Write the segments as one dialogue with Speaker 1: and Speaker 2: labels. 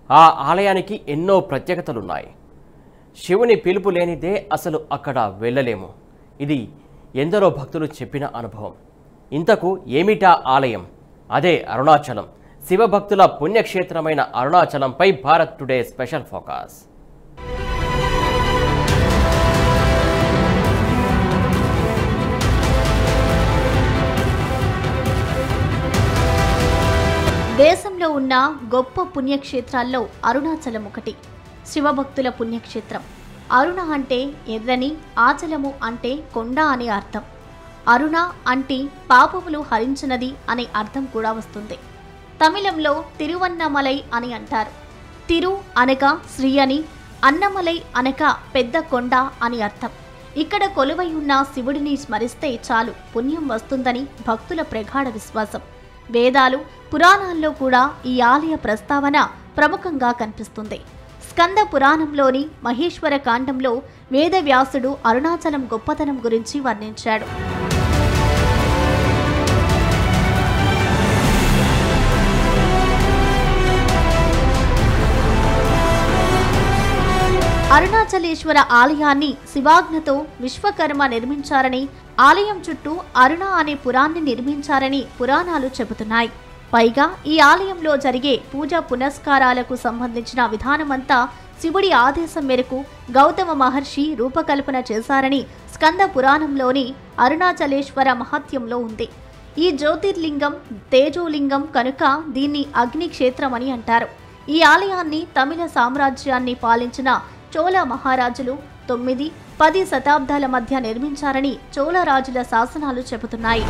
Speaker 1: ఆ ఆలయానికి ఎన్నో ప్రత్యేకతలున్నాయి శివుని పిలుపు లేనిదే అసలు అక్కడ వెళ్ళలేము ఇది ఎందరో భక్తులు చెప్పిన అనుభవం ఇంతకు ఏమిటా ఆలయం అదే అరుణాచలం శివభక్తుల పుణ్యక్షేత్రమైన అరుణాచలంపై భారత్ టుడే స్పెషల్ ఫోకస్
Speaker 2: దేశంలో ఉన్న గొప్ప పుణ్యక్షేత్రాల్లో అరుణాచలం ఒకటి శివభక్తుల పుణ్యక్షేత్రం అరుణ అంటే ఎర్రని ఆచలము అంటే కొండ అని అర్థం అరుణ అంటే పాపములు హరించినది అనే అర్థం కూడా వస్తుంది తమిళంలో తిరువన్నమలై అని అంటారు తిరు అనగా శ్రీ అని అన్నమలై అనగా పెద్ద కొండ అని అర్థం ఇక్కడ కొలువై ఉన్న శివుడిని స్మరిస్తే చాలు పుణ్యం వస్తుందని భక్తుల ప్రగాఢ విశ్వాసం వేదాలు పురాణాల్లో కూడా ఈ ఆలయ ప్రస్తావన ప్రముఖంగా కనిపిస్తుంది స్కంద పురాణంలోని మహేశ్వర కాండంలో వేదవ్యాసుడు అరుణాచలం గొప్పతనం గురించి వర్ణించాడు అరుణాచలేశ్వర ఆలయాన్ని శివాజ్ఞతో విశ్వకర్మ నిర్మించారని ఆలయం చుట్టూ అరుణ అనే పురాన్ని నిర్మించారని పురాణాలు చెబుతున్నాయి పైగా ఈ ఆలయంలో జరిగే పూజ పునస్కారాలకు సంబంధించిన విధానమంతా శివుడి ఆదేశం మేరకు గౌతమ మహర్షి రూపకల్పన చేశారని స్కంద పురాణంలోని అరుణాచలేశ్వర మహత్యంలో ఉంది ఈ జ్యోతిర్లింగం తేజోలింగం కనుక దీన్ని అగ్ని క్షేత్రమని అంటారు ఈ ఆలయాన్ని తమిళ సామ్రాజ్యాన్ని పాలించిన చోళ మహారాజులు తొమ్మిది పది శతాబ్దాల మధ్య నిర్మించారని చోళ రాజుల శాసనాలు చెబుతున్నాయి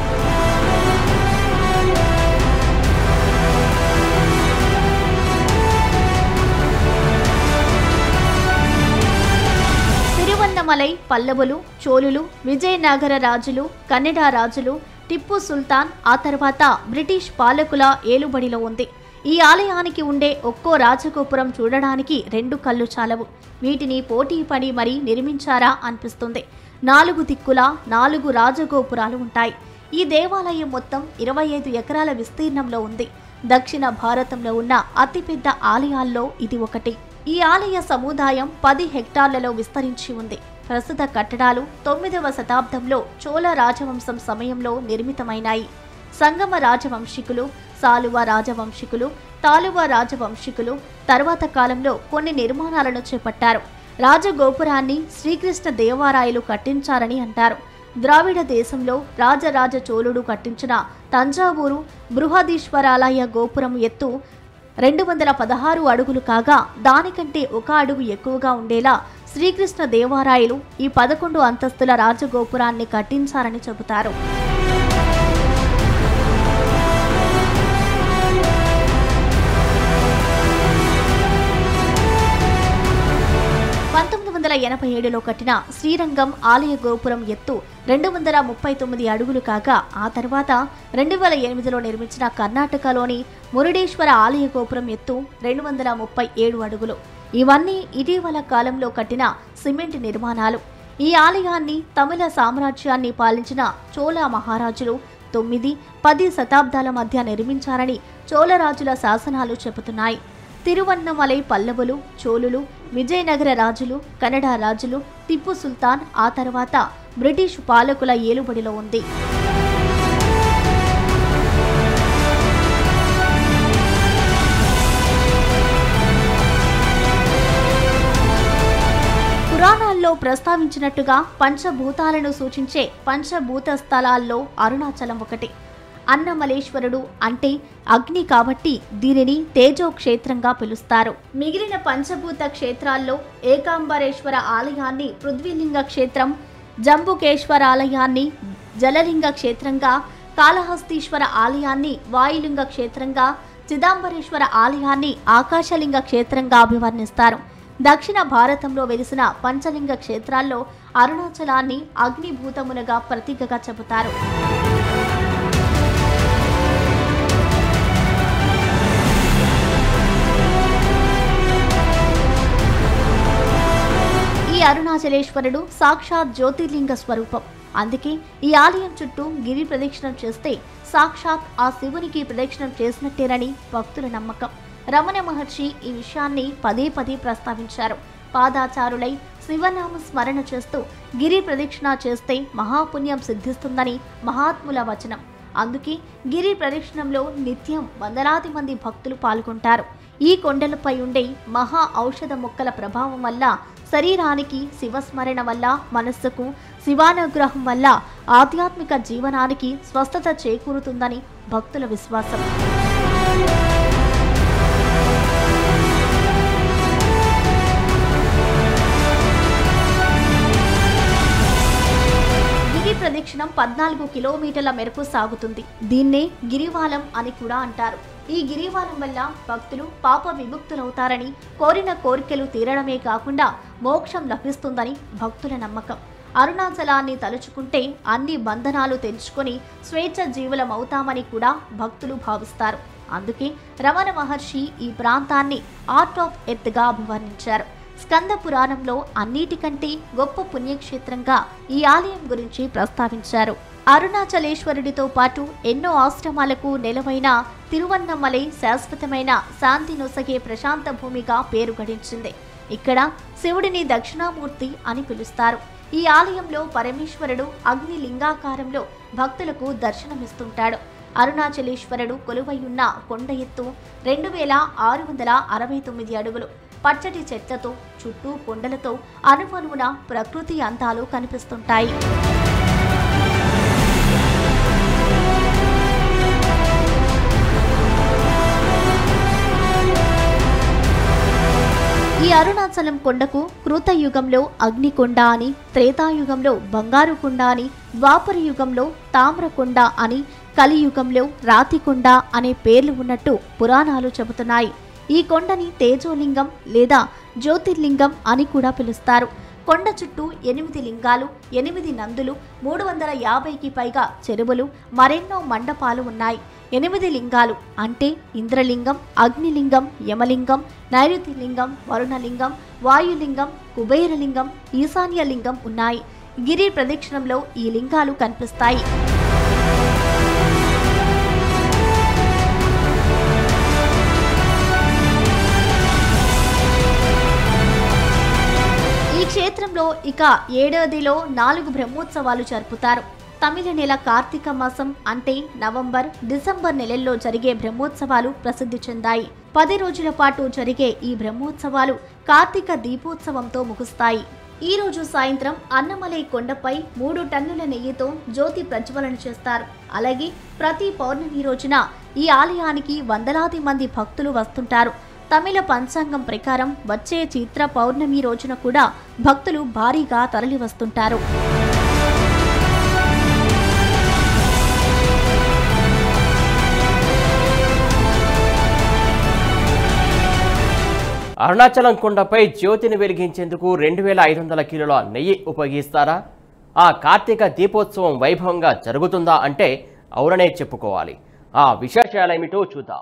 Speaker 2: తిరువన్నమలై పల్లవులు చోళులు విజయనగర రాజులు కన్నడ రాజులు టిప్పు సుల్తాన్ ఆ తర్వాత బ్రిటిష్ పాలకుల ఏలుబడిలో ఉంది ఈ ఆలయానికి ఉండే ఒక్కో రాజగోపురం చూడడానికి రెండు కళ్ళు చాలవు వీటిని పోటీ పడి మరీ నిర్మించారా అనిపిస్తుంది నాలుగు దిక్కుల నాలుగు రాజగోపురాలు ఉంటాయి ఈ దేవాలయం మొత్తం ఇరవై ఐదు ఎకరాల విస్తీర్ణంలో ఉంది దక్షిణ భారతంలో ఉన్న అతిపెద్ద ఆలయాల్లో ఇది ఒకటి ఈ ఆలయ సముదాయం పది హెక్టార్లలో విస్తరించి ఉంది ప్రస్తుత కట్టడాలు తొమ్మిదవ శతాబ్దంలో చోళ రాజవంశం సమయంలో నిర్మితమైనాయి సంగమ రాజవంశికులు సాలువ రాజవంశికులు తాలువ రాజవంశికులు తర్వాత కాలంలో కొన్ని నిర్మాణాలను చేపట్టారు రాజగోపురాన్ని శ్రీకృష్ణ దేవారాయలు కట్టించారని అంటారు ద్రావిడ దేశంలో రాజరాజ చోళుడు కట్టించిన తంజావూరు బృహదీశ్వరాలయ గోపురం ఎత్తు రెండు వందల పదహారు అడుగులు కాగా దానికంటే ఒక అడుగు ఎక్కువగా ఉండేలా శ్రీకృష్ణ దేవారాయలు ఈ పదకొండు అంతస్తుల రాజగోపురాన్ని కట్టించారని చెబుతారు పంతొమ్మిది వందల ఎనభై ఏడులో కట్టిన శ్రీరంగం ఆలయ గోపురం ఎత్తు రెండు వందల ముప్పై తొమ్మిది అడుగులు కాగా ఆ తర్వాత రెండు వేల ఎనిమిదిలో నిర్మించిన కర్ణాటకలోని మురుడేశ్వర ఆలయ గోపురం ఎత్తు రెండు వందల ముప్పై ఏడు అడుగులు ఇవన్నీ ఇటీవల కాలంలో కట్టిన సిమెంట్ నిర్మాణాలు ఈ ఆలయాన్ని తమిళ సామ్రాజ్యాన్ని పాలించిన చోళ మహారాజులు తొమ్మిది పది శతాబ్దాల మధ్య నిర్మించారని చోళరాజుల శాసనాలు చెబుతున్నాయి తిరువన్నమలై పల్లవులు చోళులు విజయనగర రాజులు కన్నడ రాజులు టిప్పు సుల్తాన్ ఆ తర్వాత బ్రిటిష్ పాలకుల ఏలుబడిలో ఉంది పురాణాల్లో ప్రస్తావించినట్టుగా పంచభూతాలను సూచించే పంచభూత స్థలాల్లో అరుణాచలం ఒకటి అన్నమలేశ్వరుడు అంటే అగ్ని కాబట్టి దీనిని తేజో క్షేత్రంగా పిలుస్తారు మిగిలిన పంచభూత క్షేత్రాల్లో ఏకాంబరేశ్వర ఆలయాన్ని పృథ్వీలింగ క్షేత్రం జంబుకేశ్వర ఆలయాన్ని జలలింగ క్షేత్రంగా కాళహస్తీశ్వర ఆలయాన్ని వాయులింగ క్షేత్రంగా చిదంబరేశ్వర ఆలయాన్ని ఆకాశలింగ క్షేత్రంగా అభివర్ణిస్తారు దక్షిణ భారతంలో వెలిసిన పంచలింగ క్షేత్రాల్లో అరుణాచలాన్ని అగ్నిభూతమునగా ప్రతీకగా చెబుతారు ఈ అరుణాచలేశ్వరుడు సాక్షాత్ జ్యోతిర్లింగ స్వరూపం అందుకే ఈ ఆలయం చుట్టూ గిరి ప్రదక్షిణం చేస్తే సాక్షాత్ ఆ శివునికి ప్రదక్షిణం చేసినట్టేనని భక్తుల నమ్మకం రమణ మహర్షి ఈ విషయాన్ని పదే పదే ప్రస్తావించారు పాదాచారులై శివనామ స్మరణ చేస్తూ గిరి ప్రదక్షిణ చేస్తే మహాపుణ్యం సిద్ధిస్తుందని మహాత్ముల వచనం అందుకే గిరి ప్రదక్షిణంలో నిత్యం వందలాది మంది భక్తులు పాల్గొంటారు ఈ కొండలపై ఉండే మహా ఔషధ మొక్కల ప్రభావం వల్ల శరీరానికి శివస్మరణ వల్ల మనస్సుకు శివానుగ్రహం వల్ల ఆధ్యాత్మిక జీవనానికి స్వస్థత చేకూరుతుందని భక్తుల విశ్వాసం గిరి ప్రదక్షిణం పద్నాలుగు కిలోమీటర్ల మేరకు సాగుతుంది దీన్నే గిరివాలం అని కూడా అంటారు ఈ గిరివాలం వల్ల భక్తులు పాప విముక్తులవుతారని కోరిన కోరికలు తీరడమే కాకుండా మోక్షం లభిస్తుందని భక్తుల నమ్మకం అరుణాచలాన్ని తలుచుకుంటే అన్ని బంధనాలు తెంచుకొని స్వేచ్ఛ జీవులం అవుతామని కూడా భక్తులు భావిస్తారు అందుకే రమణ మహర్షి ఈ ప్రాంతాన్ని ఆర్ట్ ఆఫ్ ఎత్గా అభివర్ణించారు స్కంద పురాణంలో అన్నిటికంటే గొప్ప పుణ్యక్షేత్రంగా ఈ ఆలయం గురించి ప్రస్తావించారు అరుణాచలేశ్వరుడితో పాటు ఎన్నో ఆశ్రమాలకు నెలవైన తిరువన్నమలై శాశ్వతమైన శాంతి నొసగే ప్రశాంత భూమిగా పేరు గడించింది ఇక్కడ శివుడిని దక్షిణామూర్తి అని పిలుస్తారు ఈ ఆలయంలో పరమేశ్వరుడు అగ్ని లింగాకారంలో భక్తులకు దర్శనమిస్తుంటాడు అరుణాచలేశ్వరుడు కొలువైయున్న కొండ ఎత్తు రెండు వేల ఆరు వందల అరవై తొమ్మిది అడుగులు పచ్చటి చెట్లతో చుట్టూ కొండలతో అనువనువున ప్రకృతి అందాలు కనిపిస్తుంటాయి ఈ అరుణాచలం కొండకు కృతయుగంలో అగ్నికొండ అని త్రేతాయుగంలో బంగారు కొండ అని ద్వాపర యుగంలో తామ్రకొండ అని కలియుగంలో రాతికొండ అనే పేర్లు ఉన్నట్టు పురాణాలు చెబుతున్నాయి ఈ కొండని తేజోలింగం లేదా జ్యోతిర్లింగం అని కూడా పిలుస్తారు కొండ చుట్టూ ఎనిమిది లింగాలు ఎనిమిది నందులు మూడు వందల యాభైకి పైగా చెరువులు మరెన్నో మండపాలు ఉన్నాయి ఎనిమిది లింగాలు అంటే ఇంద్రలింగం అగ్నిలింగం యమలింగం నైరుతిలింగం వరుణలింగం వాయులింగం కుబేరలింగం ఈశాన్యలింగం ఉన్నాయి గిరి ప్రదక్షిణంలో ఈ లింగాలు కనిపిస్తాయి ఈ క్షేత్రంలో ఇక ఏడాదిలో నాలుగు బ్రహ్మోత్సవాలు జరుపుతారు తమిళ నెల కార్తీక మాసం అంటే నవంబర్ డిసెంబర్ నెలల్లో జరిగే బ్రహ్మోత్సవాలు ప్రసిద్ధి చెందాయి పది రోజుల పాటు జరిగే ఈ బ్రహ్మోత్సవాలు కార్తీక దీపోత్సవంతో ముగుస్తాయి ఈ రోజు సాయంత్రం అన్నమలై కొండపై మూడు టన్నుల నెయ్యితో జ్యోతి ప్రజ్వలన చేస్తారు అలాగే ప్రతి పౌర్ణమి రోజున ఈ ఆలయానికి వందలాది మంది భక్తులు వస్తుంటారు తమిళ పంచాంగం ప్రకారం వచ్చే చిత్ర పౌర్ణమి రోజున కూడా భక్తులు భారీగా తరలివస్తుంటారు
Speaker 1: అరుణాచలం కొండపై జ్యోతిని వెలిగించేందుకు రెండు వేల ఐదు వందల కిలోల నెయ్యి ఉపయోగిస్తారా ఆ కార్తీక దీపోత్సవం వైభవంగా జరుగుతుందా అంటే అవుననే చెప్పుకోవాలి ఆ విశేషాలేమిటో చూద్దాం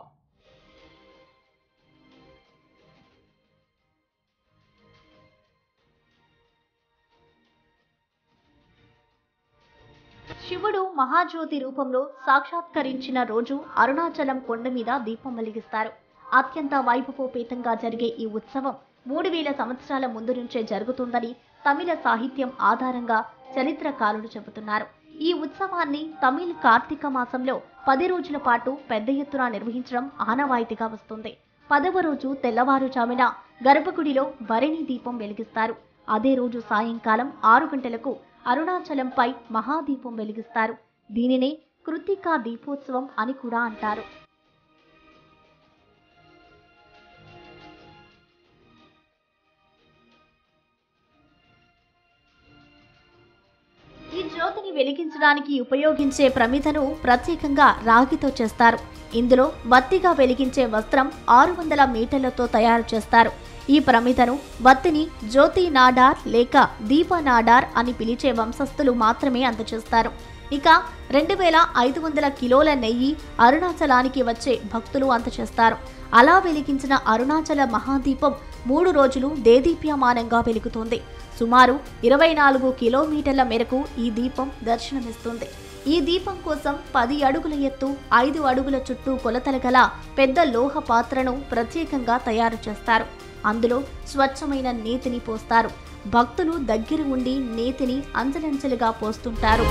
Speaker 2: శివుడు మహాజ్యోతి రూపంలో సాక్షాత్కరించిన రోజు అరుణాచలం కొండ మీద దీపం వెలిగిస్తారు అత్యంత వైభవోపేతంగా జరిగే ఈ ఉత్సవం మూడు వేల సంవత్సరాల ముందు నుంచే జరుగుతుందని తమిళ సాహిత్యం ఆధారంగా చరిత్రకారులు చెబుతున్నారు ఈ ఉత్సవాన్ని తమిళ్ కార్తీక మాసంలో పది రోజుల పాటు పెద్ద ఎత్తున నిర్వహించడం ఆనవాయితీగా వస్తుంది పదవ రోజు తెల్లవారుజామున గర్భగుడిలో భరణి దీపం వెలిగిస్తారు అదే రోజు సాయంకాలం ఆరు గంటలకు అరుణాచలంపై మహాదీపం వెలిగిస్తారు దీనినే కృత్తికా దీపోత్సవం అని కూడా అంటారు ఈ జ్యోతిని వెలిగించడానికి ఉపయోగించే ప్రమిదను ప్రత్యేకంగా రాగితో చేస్తారు ఇందులో బత్తిగా వెలిగించే వస్త్రం ఆరు వందల మీటర్లతో తయారు చేస్తారు ఈ ప్రమిదను బత్తిని జ్యోతి నాడార్ లేక దీప నాడార్ అని పిలిచే వంశస్థులు మాత్రమే అందజేస్తారు ఇక రెండు వేల ఐదు వందల కిలోల నెయ్యి అరుణాచలానికి వచ్చే భక్తులు అందజేస్తారు అలా వెలిగించిన అరుణాచల మహాదీపం మూడు రోజులు దేదీప్యమానంగా వెలుగుతుంది సుమారు ఇరవై నాలుగు కిలోమీటర్ల మేరకు ఈ దీపం దర్శనమిస్తుంది ఈ దీపం కోసం పది అడుగుల ఎత్తు ఐదు అడుగుల చుట్టూ కొలతలు గల పెద్ద లోహ పాత్రను ప్రత్యేకంగా తయారు చేస్తారు అందులో స్వచ్ఛమైన నేతిని పోస్తారు భక్తులు దగ్గర ఉండి నేతిని అంచెలంచెలుగా పోస్తుంటారు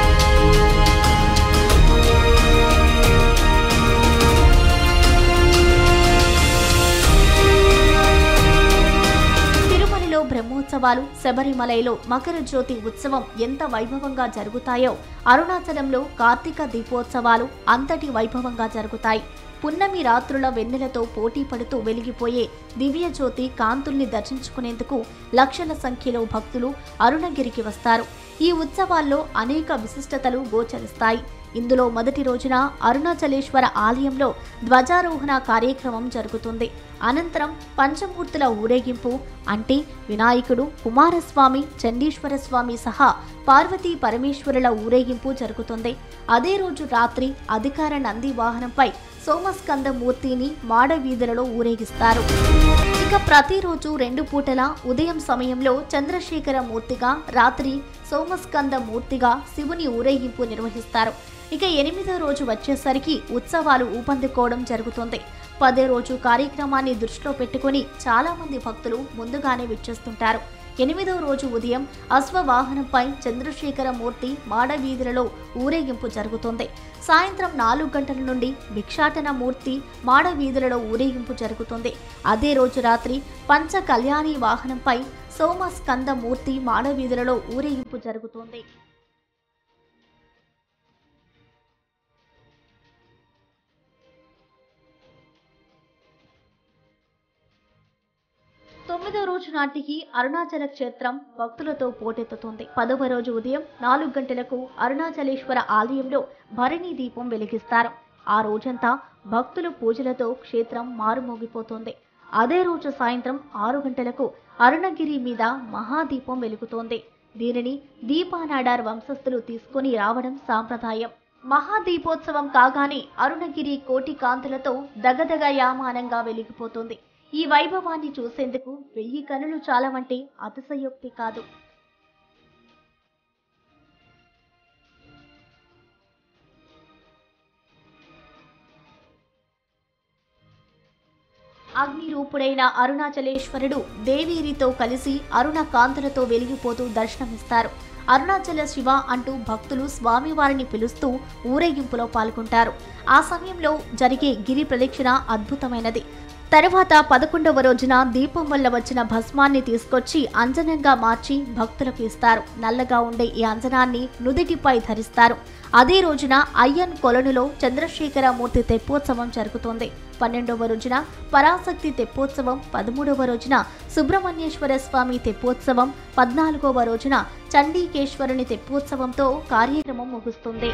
Speaker 2: తిరుమలలో బ్రహ్మోత్సవాలు శబరిమలలో మకర జ్యోతి ఉత్సవం ఎంత వైభవంగా జరుగుతాయో అరుణాచలంలో కార్తీక దీపోత్సవాలు అంతటి వైభవంగా జరుగుతాయి పున్నమి రాత్రుల వెన్నెలతో పోటీ పడుతూ వెలిగిపోయే దివ్య జ్యోతి కాంతుల్ని దర్శించుకునేందుకు లక్షల సంఖ్యలో భక్తులు అరుణగిరికి వస్తారు ఈ ఉత్సవాల్లో అనేక విశిష్టతలు గోచరిస్తాయి ఇందులో మొదటి రోజున అరుణాచలేశ్వర ఆలయంలో ధ్వజారోహణ కార్యక్రమం జరుగుతుంది అనంతరం పంచమూర్తుల ఊరేగింపు అంటే వినాయకుడు కుమారస్వామి చండీశ్వర స్వామి సహా పార్వతీ పరమేశ్వరుల ఊరేగింపు జరుగుతుంది అదే రోజు రాత్రి అధికార నంది వాహనంపై సోమస్కంద మూర్తిని మాడవీధులలో ఊరేగిస్తారు ఇక ప్రతిరోజు రెండు పూటల ఉదయం సమయంలో చంద్రశేఖర మూర్తిగా రాత్రి సోమస్కంద మూర్తిగా శివుని ఊరేగింపు నిర్వహిస్తారు ఇక ఎనిమిదో రోజు వచ్చేసరికి ఉత్సవాలు ఊపందుకోవడం జరుగుతుంది పదే రోజు కార్యక్రమాన్ని దృష్టిలో పెట్టుకుని చాలా మంది భక్తులు ముందుగానే విచ్చేస్తుంటారు ఎనిమిదో రోజు ఉదయం అశ్వవాహనంపై చంద్రశేఖర మూర్తి మాడవీధులలో ఊరేగింపు జరుగుతుంది సాయంత్రం నాలుగు గంటల నుండి భిక్షాటన మూర్తి మాడవీధులలో ఊరేగింపు జరుగుతుంది అదే రోజు రాత్రి పంచ కళ్యాణి వాహనంపై సోమ స్కంద మూర్తి మాడవీధులలో ఊరేగింపు జరుగుతుంది తొమ్మిదో రోజు నాటికి అరుణాచల క్షేత్రం భక్తులతో పోటెత్తుతుంది పదవ రోజు ఉదయం నాలుగు గంటలకు అరుణాచలేశ్వర ఆలయంలో భరణి దీపం వెలిగిస్తారు ఆ రోజంతా భక్తుల పూజలతో క్షేత్రం మారుమోగిపోతుంది అదే రోజు సాయంత్రం ఆరు గంటలకు అరుణగిరి మీద మహాదీపం వెలుగుతోంది దీనిని దీపానాడార్ వంశస్థులు తీసుకొని రావడం సాంప్రదాయం మహాదీపోత్సవం కాగానే అరుణగిరి కోటి కాంతులతో దగదగయామానంగా వెలిగిపోతుంది ఈ వైభవాన్ని చూసేందుకు వెయ్యి కనులు చాలవంటే అతిశయోక్తి కాదు అగ్ని రూపుడైన అరుణాచలేశ్వరుడు దేవీరితో కలిసి అరుణ కాంతులతో వెలిగిపోతూ దర్శనమిస్తారు అరుణాచల శివ అంటూ భక్తులు స్వామివారిని పిలుస్తూ ఊరేగింపులో పాల్గొంటారు ఆ సమయంలో జరిగే గిరి ప్రదక్షిణ అద్భుతమైనది తరువాత పదకొండవ రోజున దీపం వల్ల వచ్చిన భస్మాన్ని తీసుకొచ్చి అంజనంగా మార్చి భక్తులకు ఇస్తారు నల్లగా ఉండే ఈ అంజనాన్ని నుదిటిపై ధరిస్తారు అదే రోజున అయ్యన్ కొలనులో చంద్రశేఖర మూర్తి తెప్పోత్సవం జరుగుతోంది పన్నెండవ రోజున పరాశక్తి తెప్పోత్సవం పదమూడవ రోజున సుబ్రహ్మణ్యేశ్వర స్వామి తెప్పోత్సవం పద్నాలుగవ రోజున చండీకేశ్వరుని తెప్పోత్సవంతో కార్యక్రమం ముగుస్తుంది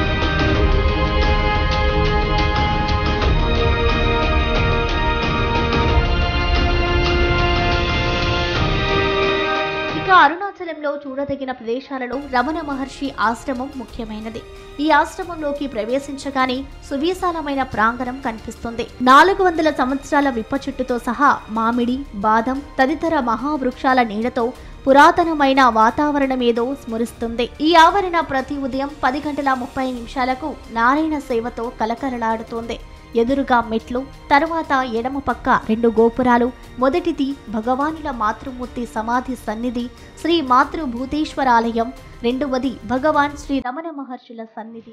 Speaker 2: ఇక అరుణాచలంలో చూడదగిన ప్రదేశాలలో రమణ మహర్షి ఆశ్రమం ముఖ్యమైనది ఈ ఆశ్రమంలోకి ప్రవేశించగానే సువిశాలమైన ప్రాంగణం కనిపిస్తుంది నాలుగు వందల సంవత్సరాల విప్ప చెట్టుతో సహా మామిడి బాదం తదితర మహావృక్షాల నీడతో పురాతనమైన వాతావరణమేదో స్మరిస్తుంది ఈ ఆవరణ ప్రతి ఉదయం పది గంటల ముప్పై నిమిషాలకు నారాయణ సేవతో కలకలలాడుతోంది ఎదురుగా మెట్లు తరువాత ఎడమ పక్క రెండు గోపురాలు మొదటిది భగవానుల మాతృమూర్తి సమాధి సన్నిధి శ్రీ మాతృభూతేశ్వరాలయం రెండవది భగవాన్ శ్రీ రమణ మహర్షుల సన్నిధి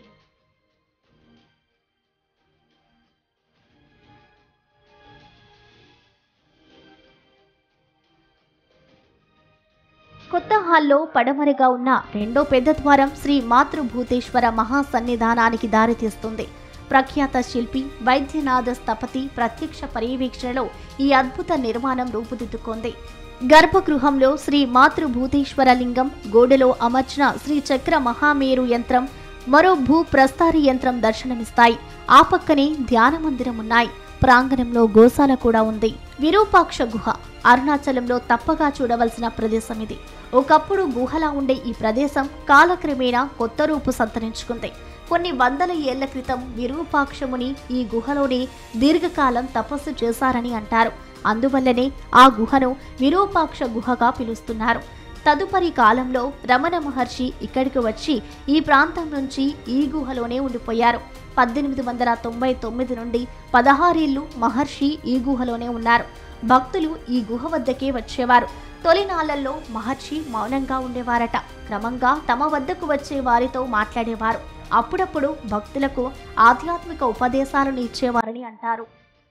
Speaker 2: కొత్త హాల్లో పడమరగా ఉన్న రెండో పెద్ద ద్వారం శ్రీ మాతృభూతేశ్వర మహాసన్నిధానానికి దారితీస్తుంది ప్రఖ్యాత శిల్పి వైద్యనాథ స్థపతి ప్రత్యక్ష పర్యవేక్షణలో ఈ అద్భుత నిర్మాణం రూపుదిద్దుకుంది గర్భగృహంలో శ్రీ మాతృభూతేశ్వర లింగం గోడలో అమర్చిన శ్రీ చక్ర మహామేరు యంత్రం మరో భూ ప్రస్తారి యంత్రం దర్శనమిస్తాయి ఆ పక్కనే ధ్యాన మందిరం ఉన్నాయి ప్రాంగణంలో గోశాల కూడా ఉంది విరూపాక్ష గుహ అరుణాచలంలో తప్పగా చూడవలసిన ప్రదేశం ఇది ఒకప్పుడు గుహలా ఉండే ఈ ప్రదేశం కాలక్రమేణా కొత్త రూపు సంతరించుకుంది కొన్ని వందల ఏళ్ల క్రితం విరూపాక్షముని ఈ గుహలోనే దీర్ఘకాలం తపస్సు చేశారని అంటారు అందువల్లనే ఆ గుహను విరూపాక్ష గుహగా పిలుస్తున్నారు తదుపరి కాలంలో రమణ మహర్షి ఇక్కడికి వచ్చి ఈ ప్రాంతం నుంచి ఈ గుహలోనే ఉండిపోయారు పద్దెనిమిది వందల తొంభై తొమ్మిది నుండి పదహారేళ్లు మహర్షి ఈ గుహలోనే ఉన్నారు భక్తులు ఈ గుహ వద్దకే వచ్చేవారు తొలినాళ్లలో మహర్షి మౌనంగా ఉండేవారట క్రమంగా తమ వద్దకు వచ్చే వారితో మాట్లాడేవారు అప్పుడప్పుడు భక్తులకు ఆధ్యాత్మిక ఉపదేశాలను ఇచ్చేవారని అంటారు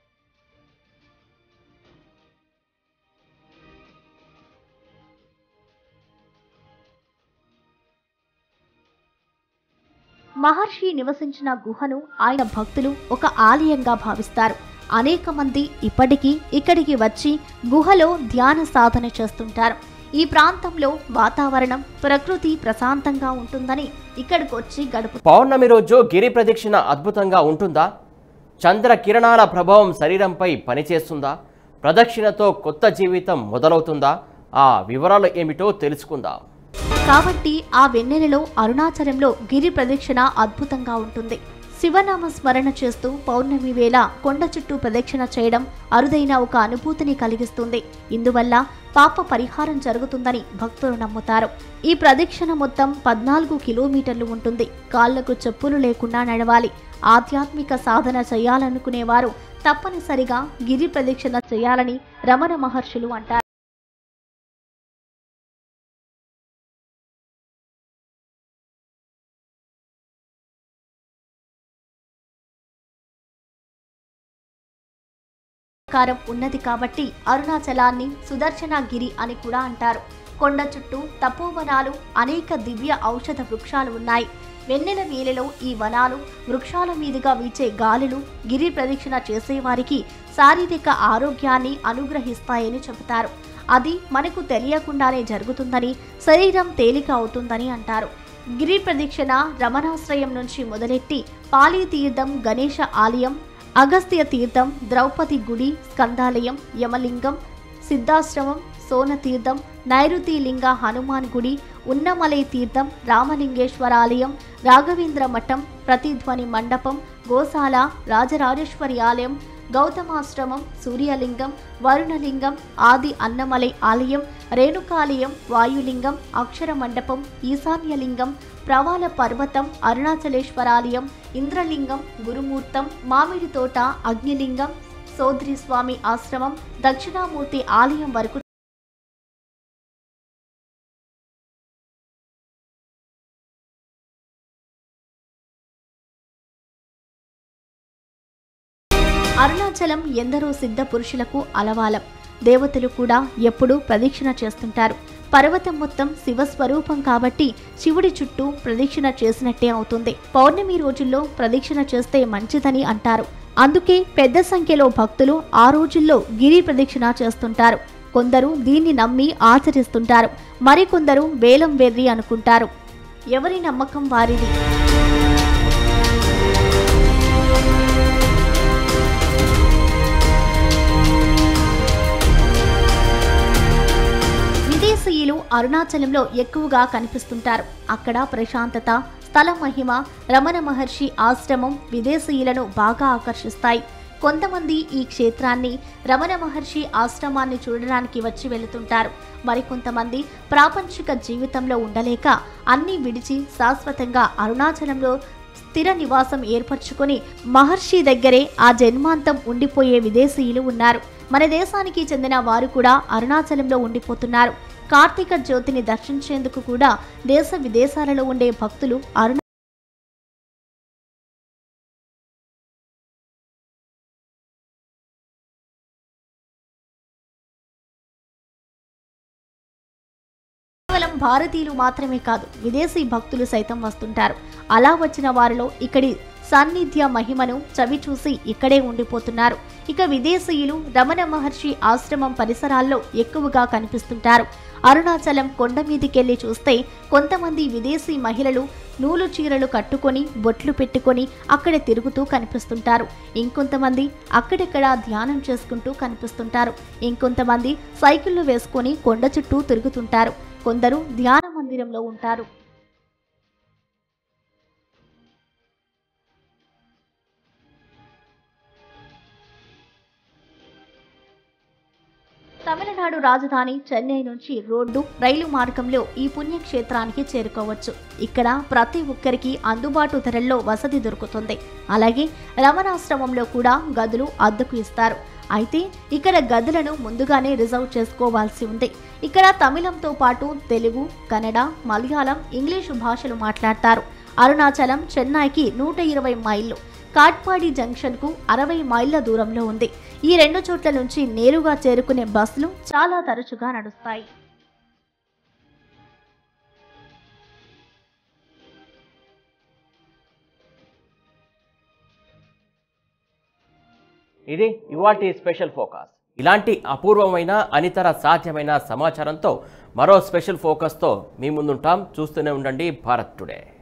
Speaker 2: మహర్షి నివసించిన గుహను ఆయన భక్తులు ఒక ఆలయంగా భావిస్తారు అనేక మంది ఇప్పటికీ ఇక్కడికి వచ్చి గుహలో ధ్యాన సాధన చేస్తుంటారు ఈ ప్రాంతంలో వాతావరణం ప్రకృతి ప్రశాంతంగా ఉంటుందని ఇక్కడికి వచ్చి గడుపు
Speaker 1: పౌర్ణమి రోజు గిరి ప్రదక్షిణ అద్భుతంగా ఉంటుందా చంద్ర కిరణాల ప్రభావం శరీరంపై పనిచేస్తుందా ప్రదక్షిణతో కొత్త జీవితం మొదలవుతుందా ఆ వివరాలు ఏమిటో తెలుసుకుందాం
Speaker 2: కాబట్టి ఆ వెన్నెలలో అరుణాచలంలో గిరి ప్రదక్షిణ అద్భుతంగా ఉంటుంది శివనామ స్మరణ చేస్తూ పౌర్ణమి వేళ కొండ చుట్టూ ప్రదక్షిణ చేయడం అరుదైన ఒక అనుభూతిని కలిగిస్తుంది ఇందువల్ల పాప పరిహారం జరుగుతుందని భక్తులు నమ్ముతారు ఈ ప్రదక్షిణ మొత్తం పద్నాలుగు కిలోమీటర్లు ఉంటుంది కాళ్లకు చెప్పులు లేకుండా నడవాలి ఆధ్యాత్మిక సాధన చేయాలనుకునేవారు తప్పనిసరిగా గిరి ప్రదక్షిణ చేయాలని రమణ మహర్షులు అంటారు ప్రకారం ఉన్నది కాబట్టి అరుణాచలాన్ని సుదర్శనగిరి అని కూడా అంటారు కొండ చుట్టూ తపోవనాలు అనేక దివ్య ఔషధ వృక్షాలు ఉన్నాయి వెన్నెల వేళలో ఈ వనాలు వృక్షాల మీదుగా వీచే గాలులు గిరి ప్రదక్షిణ చేసేవారికి శారీరక ఆరోగ్యాన్ని అనుగ్రహిస్తాయని చెబుతారు అది మనకు తెలియకుండానే జరుగుతుందని శరీరం తేలిక అవుతుందని అంటారు గిరి ప్రదక్షిణ రమణాశ్రయం నుంచి మొదలెట్టి పాలీ తీర్థం గణేశ ఆలయం అగస్త్య తీర్థం ద్రౌపది గుడి స్కందాలయం యమలింగం సిద్ధాశ్రమం సోనతీర్థం నైరుతి లింగ హనుమాన్ గుడి ఉన్నమలై తీర్థం రామలింగేశ్వరాలయం రాఘవేంద్ర మఠం ప్రతిధ్వని మండపం గోశాల రాజరాజేశ్వరి ఆలయం గౌతమాశ్రమం సూర్యలింగం వరుణలింగం ఆది అన్నమలై ఆలయం రేణుకాలయం వాయులింగం అక్షర మండపం ఈశాన్యలింగం ప్రవాల పర్వతం అరుణాచలేశ్వరాలయం ఇంద్రలింగం గురుమూర్తం మామిడి తోట అగ్నిలింగం సోదరి స్వామి ఆశ్రమం దక్షిణామూర్తి ఆలయం వరకు అరుణాచలం ఎందరో సిద్ధ పురుషులకు అలవాలం దేవతలు కూడా ఎప్పుడూ ప్రదక్షిణ చేస్తుంటారు పర్వతం మొత్తం శివస్వరూపం కాబట్టి శివుడి చుట్టూ ప్రదక్షిణ చేసినట్టే అవుతుంది పౌర్ణమి రోజుల్లో ప్రదక్షిణ చేస్తే మంచిదని అంటారు అందుకే పెద్ద సంఖ్యలో భక్తులు ఆ రోజుల్లో గిరి ప్రదక్షిణ చేస్తుంటారు కొందరు దీన్ని నమ్మి ఆచరిస్తుంటారు మరికొందరు వేలం వెర్రి అనుకుంటారు ఎవరి నమ్మకం వారిది విదేశీయులు అరుణాచలంలో ఎక్కువగా కనిపిస్తుంటారు అక్కడ ప్రశాంతత స్థల మహిమ రమణ మహర్షి ఆశ్రమం విదేశీయులను బాగా ఆకర్షిస్తాయి కొంతమంది ఈ క్షేత్రాన్ని రమణ మహర్షి ఆశ్రమాన్ని చూడడానికి వచ్చి వెళుతుంటారు మరికొంతమంది ప్రాపంచిక జీవితంలో ఉండలేక అన్నీ విడిచి శాశ్వతంగా అరుణాచలంలో స్థిర నివాసం ఏర్పరచుకొని మహర్షి దగ్గరే ఆ జన్మాంతం ఉండిపోయే విదేశీయులు ఉన్నారు మన దేశానికి చెందిన వారు కూడా అరుణాచలంలో ఉండిపోతున్నారు కార్తీక జ్యోతిని దర్శించేందుకు కూడా దేశ విదేశాలలో ఉండే భక్తులు అరుణ కేవలం భారతీయులు మాత్రమే కాదు విదేశీ భక్తులు సైతం వస్తుంటారు అలా వచ్చిన వారిలో ఇక్కడి సాన్నిధ్య మహిమను చవి చూసి ఇక్కడే ఉండిపోతున్నారు ఇక విదేశీయులు రమణ మహర్షి ఆశ్రమం పరిసరాల్లో ఎక్కువగా కనిపిస్తుంటారు అరుణాచలం కొండ మీదికెళ్లి చూస్తే కొంతమంది విదేశీ మహిళలు నూలు చీరలు కట్టుకొని బొట్లు పెట్టుకొని అక్కడ తిరుగుతూ కనిపిస్తుంటారు ఇంకొంతమంది అక్కడక్కడ ధ్యానం చేసుకుంటూ కనిపిస్తుంటారు ఇంకొంతమంది సైకిళ్లు వేసుకొని కొండ చుట్టూ తిరుగుతుంటారు కొందరు ధ్యాన మందిరంలో ఉంటారు తమిళనాడు రాజధాని చెన్నై నుంచి రోడ్డు రైలు మార్గంలో ఈ పుణ్యక్షేత్రానికి చేరుకోవచ్చు ఇక్కడ ప్రతి ఒక్కరికి అందుబాటు ధరల్లో వసతి దొరుకుతుంది అలాగే రమణాశ్రమంలో కూడా గదులు అద్దెకు ఇస్తారు అయితే ఇక్కడ గదులను ముందుగానే రిజర్వ్ చేసుకోవాల్సి ఉంది ఇక్కడ తమిళంతో పాటు తెలుగు కన్నడ మలయాళం ఇంగ్లీషు భాషలు మాట్లాడతారు అరుణాచలం చెన్నైకి నూట ఇరవై మైళ్ళు కాట్పాడి జంక్షన్కు అరవై మైళ్ళ దూరంలో ఉంది ఈ రెండు చోట్ల నుంచి నేరుగా చేరుకునే బస్సులు చాలా తరచుగా నడుస్తాయి
Speaker 1: ఇది ఇవాటి స్పెషల్ ఫోకస్ ఇలాంటి అపూర్వమైన అనితర సాధ్యమైన సమాచారంతో మరో స్పెషల్ ఫోకస్తో మీ ముందుంటాం చూస్తూనే ఉండండి భారత్ టుడే